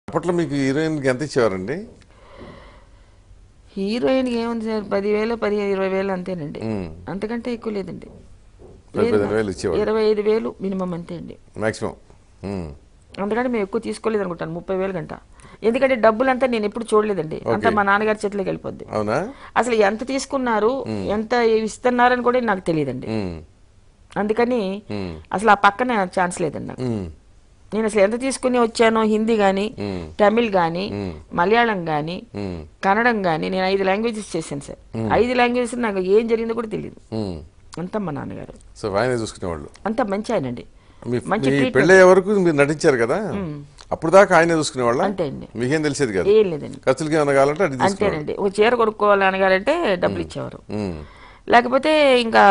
అప్పట్లో మీకు హీరోయిన్కి ఎంత ఇచ్చేవారండి హీరోయిన్కి ఏముంది సార్ పదివేలు పదిహేను ఇరవై వేలు అంతేనండి మ్మ్. అంతకంటే ఎక్కువ లేదండి పది లేదు పదిహేను వేలు ఇచ్చేవారు ఇరవై ఐదు వేలు మినిమం అంతే అండి మాక్సిమం అందుకంటే మేము ఎక్కువ తీసుకోలేదు అనుకుంటాను ముప్పై వేలు గంట ఎందుకంటే డబ్బులంతా నేను ఎప్పుడు చూడలేదండి అంతా మా నాన్నగారి చేతిలోకి వెళ్ళిపోద్ది అవునా అసలు ఎంత తీసుకున్నారు ఎంత ఇస్తున్నారని కూడా నాకు తెలియదండి మ్మ్. అందుకని మ్మ్. అసలు ఆ పక్కన ఛాన్స్ లేదండి నాకు మ్మ్. నేను అసలు ఎంత తీసుకుని వచ్చానో హిందీ కానీ మ్మ్. తమిళ్ కానీ మ్మ్. మలయాళం కానీ మ్మ్. కన్నడం కానీ నేను ఐదు లాంగ్వేజెస్ చేశాను సార్ ఐదు లాంగ్వేజెస్ నాకు ఏం జరిగిందో కూడా తెలియదు మ్మ్. అంతా మా నాన్నగారు సో ఆయనే చూసుకునేవాళ్ళు అంత మంచి ఆయనండి మీ మంచి మీ treatment. పెళ్ళయ్యే వరకు మీరు నటించారు కదా అప్పుడు దాకా ఆయనే చూసుకునేవాళ్ళ అంతే అండి మీకేం తెలిసేది కదా ఏం లేదండి ఖర్చులకి ఏమైనా కావాలంటే అది తీసుకునేవాళ్ళు అంతేనండి ఒక చీర కొనుక్కోవాలి అనగారంటే డబ్బులు ఇచ్చేవారు మ్మ్. లేకపోతే ఇంకా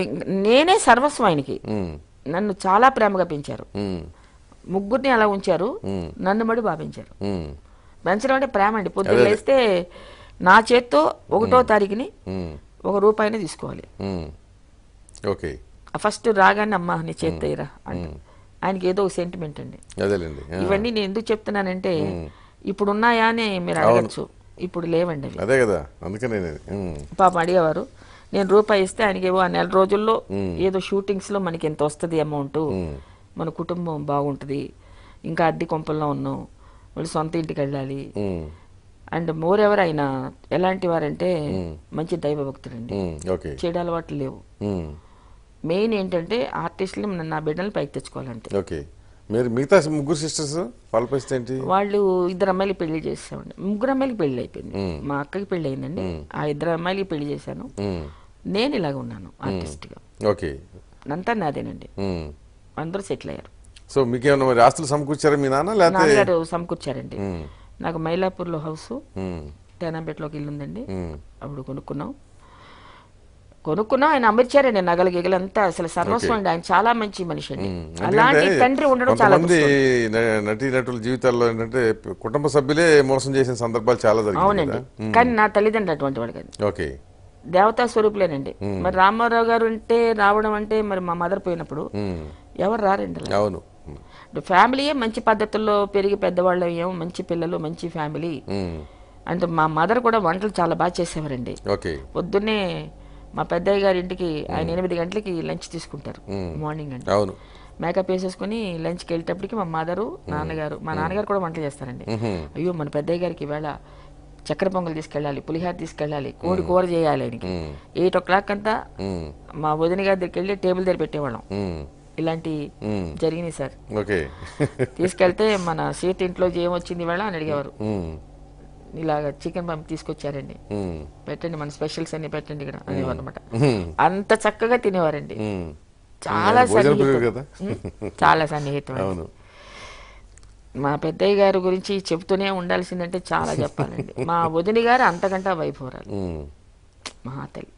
నేనే సర్వస్వం ఆయనకి మ్మ్. నన్ను చాలా ప్రేమగా పెంచారు మ్మ్. ముగ్గురిని అలా ఉంచారు మ్మ్. నన్ను మడి బాగా పెంచారు మ్మ్. పెంచడం అంటే ప్రేమ అండి పొద్దున్న లేస్తే నా చేత్తో ఒకటో తారీఖుని మ్మ్. ఒక రూపాయిని తీసుకోవాలి మ్మ్. ఓకే ఫస్ట్ రాగానే అమ్మా నీ చేత్తో ఇరా అంట ఆయనకి ఏదో ఒక సెంటిమెంట్ అండి అదేలేండి ఆ. ఇవన్నీ నేను ఎందుకు చెప్తున్నానంటే ఇప్పుడు ఉన్నాయా అని మీరు అడగచ్చు ఇప్పుడు లేవండి అవి అదే కదా అందుకనే నేను మ్మ్. పాపం అడిగేవారు నేను రూపాయి ఇస్తే ఆయనకి ఏవో ఆ నెల రోజుల్లో ఏదో షూటింగ్స్ లో మనకి ఎంత వస్తుంది అమౌంట్ మన కుటుంబం బాగుంటుంది ఇంకా అద్దె కొంపల్లో ఉన్నాం వాళ్ళు సొంత ఇంటికి వెళ్ళాలి మ్మ్. అండ్ మోర్ ఎవర్ ఆయన ఎలాంటి వారంటే మంచి దైవ భక్తుడండి మ్మ్. ఓకే చెడు అలవాట్లు లేవు మ్మ్. మెయిన్ ఏంటంటే ఆర్టిస్టులు నా బిడ్డలు పైకి తెచ్చుకోవాలంటే ఓకే మీరు మిగతా ముగ్గురు సిస్టర్స్ వాళ్ళ పరిస్థితి ఏంటి వాళ్ళు ఇద్దరు అమ్మాయిలకి పెళ్లి చేసామండి ముగ్గురు అమ్మాయిలకి పెళ్లి అయిపోయింది మా అక్కకి పెళ్లి అయిందండి ఆ ఇద్దరు అమ్మాయిలకి పెళ్లి చేశాను మ్మ్. నేను ఇలాగ ఉన్నాను ఆర్టిస్ట్గా ఓకే అంతా నాదేనండి మ్మ్. అందరూ సెటిల్ అయ్యారు సో మీకేమన్నా మరి ఆస్తులు సమకూర్చారా మీ నాన్న లేకపోతే నాన్నగారు సమకూర్చారండి మ్మ్. నాకు మైలాపూర్లో హౌస్ మ్మ్. తేనాంపేటలోకి ఇల్లు ఉందండి మ్మ్. అప్పుడు కొనుక్కున్నాం కొనుక్కున్నాం ఆయన అమర్చారండి నగలు గిగలు అంతా అసలు సర్వస్వం అండి ఆయన చాలా మంచి మనిషి అండి అలాంటి ఎందుకంటే తండ్రి ఉండడం చాలా కొంతమంది న- నటీ నటుల జీవితాల్లో ఏంటంటే కుటుంబ సభ్యులే మోసం చేసిన సందర్భాలు చాలా జరిగాయి అవునండి కానీ నా తల్లిదండ్రులు అటువంటి వాడు కాదు ఓకే దేవతా స్వరూపులేనండి మరి రామారావు గారు అంటే రావడం అంటే మరి మా మదర్ పోయినప్పుడు మ్మ్. ఎవరు రారండి అలా. అవును ఫ్యామిలీయే మంచి పద్ధతుల్లో పెరిగి పెద్దవాళ్ళు అయ్యాం మంచి పిల్లలు మంచి ఫ్యామిలీ మ్మ్. అంటే మా మదర్ కూడా వంటలు చాలా బాగా చేసేవారండి ఓకే పొద్దున్నే మా పెద్దయ్య గారి ఇంటికి ఆయన ఎనిమిది గంటలకి లంచ్ తీసుకుంటారు మార్నింగ్ అండి అవును మేకప్ వేసేసుకుని లంచ్కి వెళ్ళేటప్పటికి మా మదరు నాన్నగారు మా నాన్నగారు కూడా వంటలు చేస్తారండి అయ్యో మన పెద్దయ్య గారికి ఈవేళ చక్కెర పొంగల్ తీసుకెళ్ళాలి పులిహార తీసుకెళ్ళాలి కోడి కూర చేయాలి ఆయనకి ఎయిట్ ఓ క్లాక్ అంతా మ్మ్. మా వదిన గారి దగ్గరికి వెళ్ళి టేబుల్ దగ్గర పెట్టేవాళ్ళం మ్మ్. ఇలాంటి మ్మ్. జరిగినాయి సార్ ఓకే తీసుకెళ్తే మన సీత ఇంట్లో ఏమొచ్చింది ఇవాళ అని అడిగేవారు మ్మ్. ఇలాగ చికెన్ పంపి తీసుకొచ్చారండి మ్మ్. పెట్టండి మన స్పెషల్స్ అన్ని పెట్టండి ఇక్కడ అనేవారు అనమాట మ్మ్. అంత చక్కగా తినేవారండి మ్మ్. చాలా భోజన ప్రియుడు సన్నిహితం కదా ఉం? చాలా సన్నిహితం అండి. అవును మా పెద్దయ్య గారి గురించి చెప్తూనే ఉండాల్సిందంటే చాలా చెప్పాలండి మా వదిన గారు అంతకంటే వైభవరాలు మ్మ్. మహాతల్లి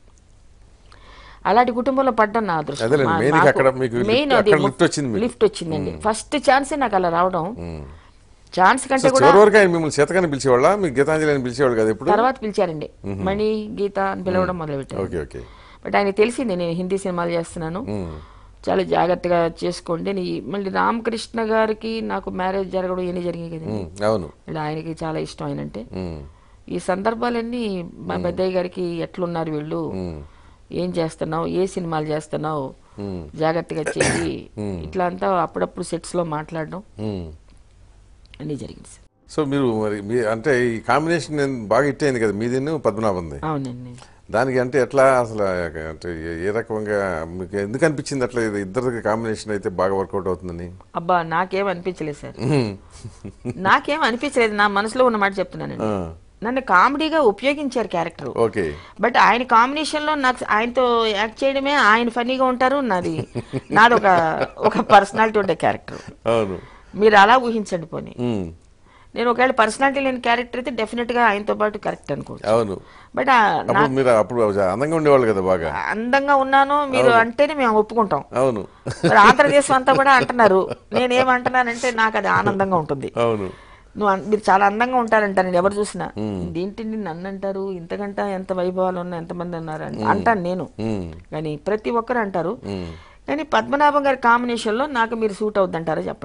అలాంటి కుటుంబంలో పడ్డం నా అదృష్టం అదేలేండి, మా- మెయిన్ కి నాకు అక్కడ మీకు మెయిన్ లిఫ్ట్- అది అక్కడ లిఫ్ట్ వచ్చింది మీకు. లిఫ్ట్ వచ్చిందండి ఫస్ట్ ఛాన్సే నాకు అలా రావడం మ్మ్. ఛాన్స్ సో కంటే కూడా చివరి వరకు ఆయన మిమ్మల్ని చేతకాని పిలిచేవాళ్ళ మీకు గీతాంజలి అని పిలిచేవాళ్ళు కదా ఎప్పుడు తర్వాత పిలిచారండి మణి గీత అని పిలవడం మొదలుపెట్టారు ఓకే ఓకే బట్ ఆయనకి తెలిసింది నేను హిందీ సినిమాలు చేస్తున్నాను మ్మ్. చాలా జాగ్రత్తగా చేసుకోండి నీ మళ్ళీ రామకృష్ణ గారికి నాకు మ్యారేజ్ జరగడం ఇవన్నీ జరిగాయి కదండి మ్మ్. అవును మళ్ళీ ఆయనకి చాలా ఇష్టం ఆయనంటే మ్మ్. ఈ సందర్భాలన్నీ మా పెద్దయ్య గారికి ఎట్లున్నారు వీళ్ళు మ్మ్. ఏం చేస్తున్నావు ఏ సినిమాలు చేస్తున్నావు మ్మ్. జాగ్రత్తగా చెయ్యి ఇట్లా అంతా అప్పుడప్పుడు సెట్స్ లో మాట్లాడడం మ్మ్. అన్నీ జరిగింది సార్ సో మీరు మరి మీ అంటే ఈ కాంబినేషన్ బాగా హిట్ అయింది కదా మీదిను పద్మనాభంది అవునండి దానికి అంటే ఎట్లా అసలు అంటే ఏ- ఏ రకంగా మీకు ఎందుకు అనిపించింది అట్లా ఇది ఇద్దరికి కాంబినేషన్ అయితే బాగా వర్కౌట్ అవుతుందని అబ్బా నాకేం అనిపించలేదు సార్ మ్మ్. నాకేం అనిపించలేదు నా మనసులో ఉన్న మాట చెప్తున్నానండి ఆ, నన్ను కామెడీగా ఉపయోగించారు క్యారెక్టర్ ఓకే బట్ ఆయన కాంబినేషన్ లో నాకు ఆయనతో యాక్ట్ చేయడమే ఆయన ఫన్నీగా ఉంటారు నాది నాది ఒక ఒక పర్సనాలిటీ ఉండే క్యారెక్టర్ అవును మీరు అలా ఊహించండి పోనీ మ్మ్. నేను ఒకవేళ పర్సనాలిటీ లేని క్యారెక్టర్ అయితే డెఫినెట్ గా ఆయనతో పాటు కరెక్ట్ అనుకోవచ్చు అవును బట్ ఆ నా అప్పుడు మీరు అప్పుడు అందంగా ఉండేవాళ్ళు కదా బాగా అందంగా ఉన్నాను మీరు అంటేనే మేము ఒప్పుకుంటాం అవును మరి ఆంధ్రదేశం అంతా కూడా అంటున్నారు నేనేమంటున్నానంటే నాకు అది ఆనందంగా ఉంటుంది అవును నువ్వు అన్- మీరు చాలా అందంగా ఉంటారంటారు నేను ఎవరు చూసినా దీంటి నన్ను అంటారు ఇంతకంటే ఎంత వైభవాలు ఉన్నా ఎంతమంది అన్నారు అని అంటాను నేను మ్మ్. కానీ ప్రతి ఒక్కరు అంటారు మ్మ్. కానీ పద్మనాభం గారి కాంబినేషన్ లో నాకు మీరు సూట్ అవుద్దంటారా చెప్పండి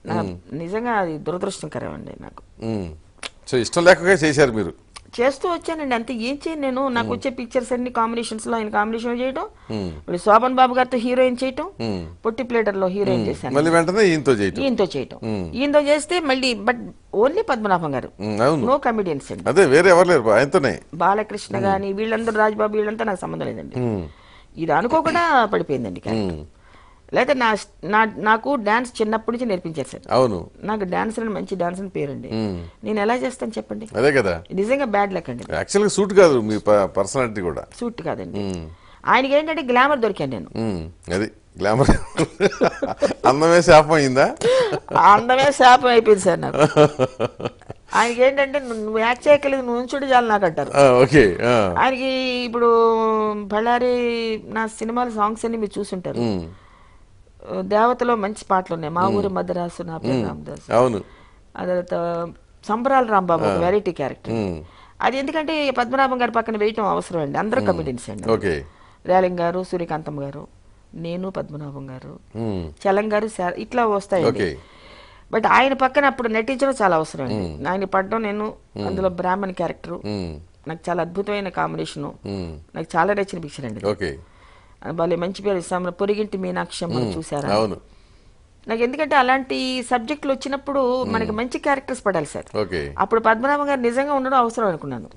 నా నిజంగా అది దురదృష్టకరం అండి నాకు ఉమ్. సో ఇష్టం లేకగా చేశారు మీరు చేస్తూ వచ్చానండి అంతే ఏం చేయను నేను నాకు వచ్చే పిక్చర్స్ అన్ని కాంబినేషన్స్ లో ఆయన కాంబినేషన్ చేయటం ఇప్పుడు శోభన్ బాబు గారితో హీరోయిన్ చేయటం పొట్టి ప్లేటర్ లో హీరోయిన్ చేశాను మళ్ళీ వెంటనే ఈయనతో చేయటం ఈయనతో చేయటం ఈయనతో చేస్తే మళ్ళీ బట్ ఓన్లీ పద్మనాభం గారు ఉమ్, అవును నో కమిడియన్స్ అండి అదే వేరే ఎవరు లేరు ఆయనతోనే బాలకృష్ణ గాని వీళ్ళందరూ రాజ్బాబు వీళ్ళంతా నాకు సంబంధం లేదండి ఇది అనుకోకుండా పడిపోయిందండి క్యారెక్టర్. లేకపోతే నా నా నాకు డాన్స్ చిన్నప్పటి నుంచి నేర్పించారు సార్ అవును నాకు డాన్స్ అని మంచి డాన్స్ అని పేరండి నేను ఎలా చేస్తాను చెప్పండి అదే కదా నిజంగా బ్యాడ్ లక్ అండి యాక్చువల్గా సూట్ కాదు మీ పర్సనాలిటీ కూడా సూట్ కాదండి ఆయనకి ఏంటంటే గ్లామర్ దొరికాను నేను ఉమ్, అది గ్లామర్ అందమే శాపం అయిందా ఆ అందమే శాపం అయిపోయింది సార్ నాకు ఆయనకి ఏంటంటే నువ్వు నువ్వు యాక్ట్ చేయక్కలేదు నువ్వు ఉంచుడు చాలు నాకు అంటారు ఆ, ఓకే ఆ, ఆయనకి ఇప్పుడు బళ్ళారి నా సినిమాల సాంగ్స్ అన్ని మీరు చూసుంటారు ఉమ్, దేవతలో మంచి పాటలు ఉన్నాయి మా ఊరి మద్రాసు నా పేరు రామదాస్ అవును అదే తర్వాత సంబరాల రాంబాబు ఒక వెరైటీ క్యారెక్టర్ ఉమ్, అది ఎందుకంటే పద్మనాభం గారి పక్కన వేయటం అవసరం అండి అందరూ కమిడియన్స్ అండి ఓకే రేలింగ్ గారు సూర్యకాంతం గారు నేను పద్మనాభం గారు ఉమ్, చలం గారు శా- ఇట్లా వస్తాయండి ఓకే బట్ ఆయన పక్కన అప్పుడు నటించడం చాలా అవసరం అండి ఆయన పడడం నేను అందులో బ్రాహ్మణ్ క్యారెక్టర్ ఉమ్, నాకు చాలా అద్భుతమైన కాంబినేషను ఉమ్, నాకు చాలా నచ్చిన పిక్చర్ అండి ఓకే భలే మంచి పేరు ఇస్తాం పొరిగింటి మీనాక్షి మనం చూసారా అవును నాకు ఎందుకంటే అలాంటి సబ్జెక్టులు వచ్చినప్పుడు మనకి మంచి క్యారెక్టర్స్ పడాలి సార్ ఓకే అప్పుడు పద్మనాభం గారు నిజంగా ఉండడం అవసరం అనుకున్నాను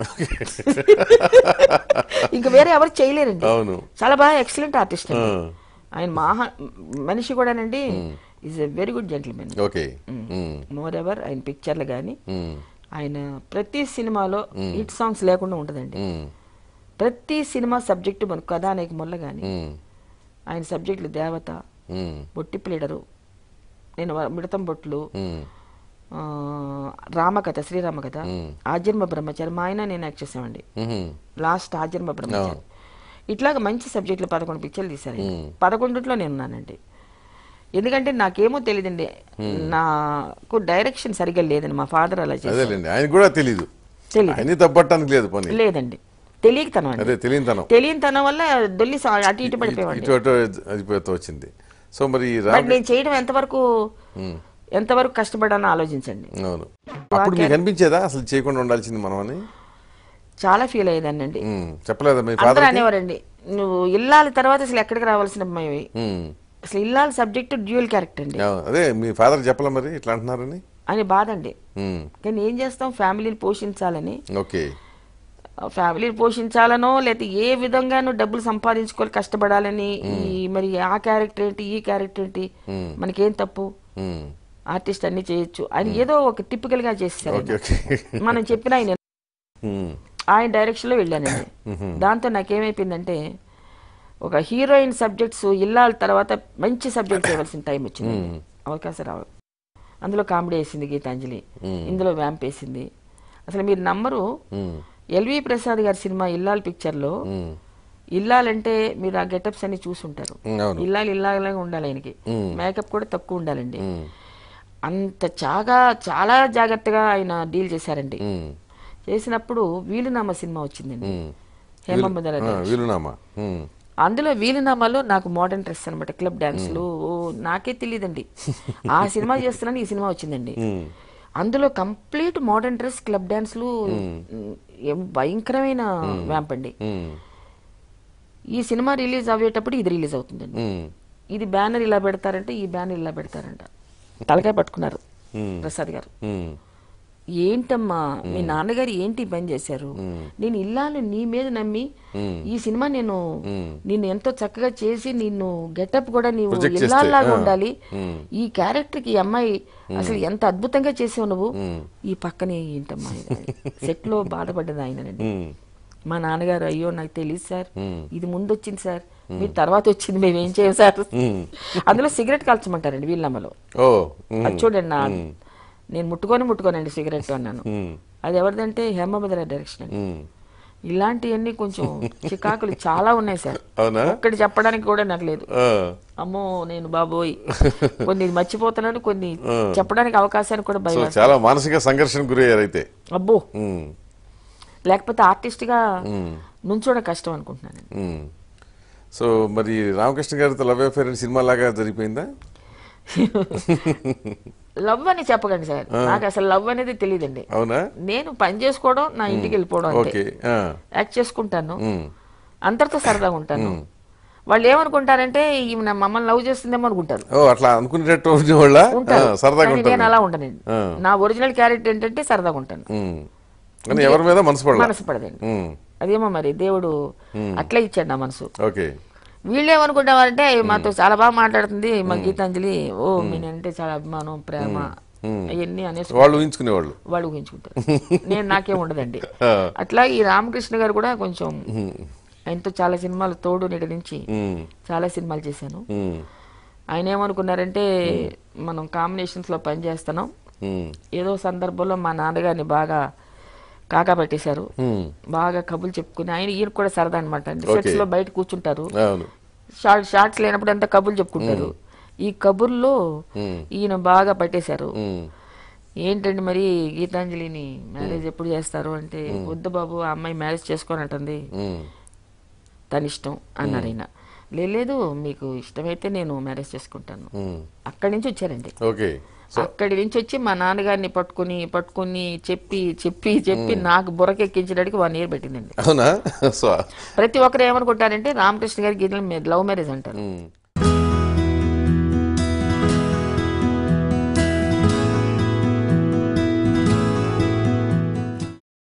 ఇంకా వేరే ఎవరు చేయలేరండి అవును చాలా బాగా ఎక్సలెంట్ ఆర్టిస్ట్ అండి ఆ, ఆయన మహా మనిషి కూడానండి is a very good gentleman okay um, moreover ఆయన పిక్చర్లు కానీ ఉమ్, ఆయన ప్రతి సినిమాలో హిట్ సాంగ్స్ లేకుండా ఉండదండి ఉమ్, ప్రతి సినిమా సబ్జెక్టు మన కథానాయక మొల్ల కానీ ఉమ్, ఆయన సబ్జెక్టులు దేవత ఉమ్, బొట్టి ప్లేడరు నేను వ- మిడతం బొట్లు ఉమ్, ఆ, రామకథ శ్రీరామకథ ఆజన్మ బ్రహ్మచారి మా ఆయన నేను యాక్ట్ చేసామండి ఉమ్, లాస్ట్ ఆజన్మ బ్రహ్మచారి ఇట్లాగ మంచి సబ్జెక్టులు పదకొండు పిక్చర్లు తీశారు ఆయన. పదకొండిట్లో నేను ఉన్నానండి ఎందుకంటే నాకేమో తెలియదండి నాకు డైరెక్షన్ సరిగ్గా లేదండి మా ఫాదర్ అలా చేశారు అదేలేండి ఆయన కూడా తెలీదు తెలియదు ఆయన తప్పట్టడానికి లేదు పని లేదండి తెలియకతనం అండి అదే తెలియనితనం తెలియని తనం వల్ల దొల్లి సా- అటు ఇటు పడిపోయామండి ఇటు అటు అదిపోతూ వచ్చింది సో మరి ఈ రా బట్ నేను చేయడం ఎంతవరకు ఎంతవరకు కష్టపడానో ఆలోచించండి అవును అప్పుడు మీకు అనిపించేదా అసలు చేయకుండా ఉండాల్సింది మనం అని చాలా ఫీల్ అయ్యేదానండి ఉమ్, చెప్పలేదా మీ అందరూ ఫాదర్ అనేవారండి నువ్వు ఇల్లాలి తర్వాత అసలు ఎక్కడికి రావాల్సిన అమ్మాయి అసలు ఇల్లాలి సబ్జెక్ట్ డ్యూయల్ క్యారెక్టర్ అండి అదే మీ ఫాదర్ చెప్పలే మరి ఇట్లా అంటున్నారని అని బాధ అండి ఉమ్, కానీ ఏం చేస్తాం ఫ్యామిలీని పోషించాలని ఓకే ఆ ఫ్యామిలీని పోషించాలనో లేకపోతే ఏ విధంగానూ డబ్బులు సంపాదించుకోవాలి కష్టపడాలని ఈ మరి ఆ క్యారెక్టర్ ఏంటి ఈ క్యారెక్టర్ ఏంటి మనకేం తప్పు ఉమ్, ఆర్టిస్ట్ అన్ని చేయొచ్చు అని ఏదో ఒక టిపికల్ గా చేస్తారు ఓకే ఓకే మనం చెప్పిన ఆయన ఉమ్, ఆయన డైరెక్షన్ లో వెళ్ళానండి దాంతో నాకేమైపోయిందంటే ఒక హీరోయిన్ సబ్జెక్ట్స్ ఇల్లాల తర్వాత మంచి సబ్జెక్ట్ చేయవలసిన టైం వచ్చింది అవకాశం రావు అందులో కామెడీ వేసింది గీతాంజలి ఇందులో వ్యాంప్ వేసింది అసలు మీరు నమ్మరు ఉమ్, ఎల్వి ప్రసాద్ గారి సినిమా ఇల్లాల్ పిక్చర్ లో ఉమ్, ఇల్లాలంటే మీరు ఆ గెటప్స్ అన్ని చూసుంటారు ఉమ్, అవును ఇల్లాలు ఇల్లాలాగా ఉండాలి ఆయనకి మ్మ్. మేకప్ కూడా తక్కువ ఉండాలండి ఉమ్, అంత చాలా చాలా జాగ్రత్తగా ఆయన డీల్ చేశారండి ఉమ్, చేసినప్పుడు వీలునామా సినిమా వచ్చిందండి ఉమ్. హేమముదల ఆ, వీలునామా ఉమ్, అందులో వీలునామాలో నాకు మోడర్న్ డ్రెస్ అనమాట క్లబ్ డాన్స్లు ఓ, నాకే తెలియదండి ఆ సినిమా చేస్తున్నాను ఈ సినిమా వచ్చిందండి ఉమ్, అందులో కంప్లీట్ మోడర్న్ డ్రెస్ క్లబ్ డాన్స్లు ఏం భయంకరమైన వ్యాంప్ అండి ఉమ్, ఈ సినిమా రిలీజ్ అయ్యేటప్పుడు ఇది రిలీజ్ అవుతుందండి ఉమ్, ఇది బ్యానర్ ఇలా పెడతారంటే ఈ బ్యానర్ ఇలా పెడతారంట తలకాయ పట్టుకున్నారు ఉమ్, ప్రసాద్ గారు ఉమ్, ఏంటమ్మా మీ నాన్నగారు ఏంటి ఈ పని చేశారు నేను ఇల్లాలు నీ మీద నమ్మి ఈ సినిమా నేను నిన్ను ఎంతో చక్కగా చేసి నిన్ను గెటప్ కూడా నీవు Project చేస్తే, ఇల్లాల్లాగా ఆ. ఉండాలి ఉమ్. ఈ క్యారెక్టర్ కి ఈ అమ్మాయి అసలు ఎంత అద్భుతంగా చేసావు నువ్వు ఈ పక్కనే ఏంటమ్మా సెట్ లో బాధపడ్డది ఆయనండి ఉమ్, మా నాన్నగారు అయ్యో నాకు తెలియదు సార్ ఉమ్. ఇది ముందు వచ్చింది సార్ మీరు తర్వాత వచ్చింది మేము ఏం చేయం సార్ ఉమ్. అందులో సిగరెట్ కాల్చమంటారండి వీళ్ళమ్మలో ఓ ఉమ్, అది చూడండి నా నేను ముట్టుకొని ముట్టుకోనండి సిగరెట్ అన్నాను ఉమ్, అది ఎవరిదంటే హేమభద్ర డైరెక్షన్ అండి ఉమ్. ఇలాంటివన్నీ కొంచెం చికాకులు చాలా ఉన్నాయి సార్ అవునా ఒక్కటి చెప్పడానికి కూడా నాకు లేదు ఆ, అమ్మో నేను బాబోయ్ కొన్ని మర్చిపోతున్నాను కొన్ని చెప్పడానికి అవకాశానికి కూడా సో భయం చాలా మానసిక సంఘర్షణ గురయ్యారు అయితే అబ్బో ఉమ్, లేకపోతే ఆర్టిస్ట్ గా నుంచోడం కష్టం అనుకుంటున్నాను ఉమ్. సో మరి రామకృష్ణ గారితో లవ్ అఫేర్ అని సినిమా లాగా జరిగిపోయిందా లవ్ అని చెప్పకండి సార్ నాకు అసలు లవ్ అనేది తెలియదండి అవునా నేను పని చేసుకోవడం నా ఇంటికి వెళ్ళిపోవడం అంతే ఓకే ఆ. యాక్ట్ చేసుకుంటాను ఉమ్. అందరితో సరదాగా ఉంటాను వాళ్ళు ఏమనుకుంటారంటే ఈమె మమ్మల్ని లవ్ చేస్తుందేమో అనుకుంటారు ఓ అట్లా అనుకునేటట్టు వాళ్ళ ఉంటారు సరదాగా కానీ ఉంటారు నేను అలా ఉండనండి ఆ. నా ఒరిజినల్ క్యారెక్టర్ ఏంటంటే సరదాగా ఉంటాను ఉమ్. కానీ ఎవరి మీద మనసు పడలా మనసు పడదండి ఉమ్. అదేమో మరి దేవుడు అట్లా ఇచ్చాడు నా మనసు ఓకే వీళ్ళు ఏమనుకుంటామంటే మాతో చాలా బాగా మాట్లాడుతుంది మా గీతాంజలి ఓ మీనంటే చాలా అభిమానం ప్రేమ అవన్నీ అనేసి వాళ్ళు ఊహించుకునేవాళ్ళు వాళ్ళు ఊహించుకుంటారు నేను నాకేం ఉండదండి ఆ. అట్లా ఈ రామకృష్ణ గారు కూడా కొంచెం ఆయనతో చాలా సినిమాలు తోడు నీడ నుంచి ఉమ్. చాలా సినిమాలు చేశాను ఉమ్. ఆయన ఏమనుకున్నారంటే మనం కాంబినేషన్స్ లో పని చేస్తున్నాం ఉమ్. ఏదో సందర్భంలో మా నాన్నగారిని బాగా కాకా పెట్టేశారు ఉమ్. బాగా కబుర్లు చెప్పుకుని ఆయన ఈయన కూడా సరదా అనమాట సెట్స్ లో బయట కూర్చుంటారు అవును షార్ట్ షార్ట్స్ లేనప్పుడు అంతా కబుర్లు చెప్పుకుంటారు ఈ కబుర్లో ఈయన బాగా పట్టేశారు ఉమ్. ఏంటండి మరి గీతాంజలిని మ్యారేజ్ ఎప్పుడు చేస్తారు అంటే వద్దు బాబు ఆ అమ్మాయి మ్యారేజ్ చేసుకొని అంటుంది ఉమ్. తన ఇష్టం అన్నారు ఆయన "లే- లేదు మీకు ఇష్టమైతే నేను మ్యారేజ్ చేసుకుంటాను ఉమ్. అక్కడి నుంచి వచ్చారండి ఓకే అక్కడి నుంచి వచ్చి మా నాన్నగారిని పట్టుకుని పట్టుకుని చెప్పి చెప్పి చెప్పి నాకు బుర్రకెక్కించడానికి వన్ ఇయర్ పెట్టిందండి అవునా సో ప్రతి ఒక్కరు ఏమనుకుంటారంటే రామకృష్ణ గారి గీతలు లవ్ మ్యారేజ్ అంటారు ఉమ్.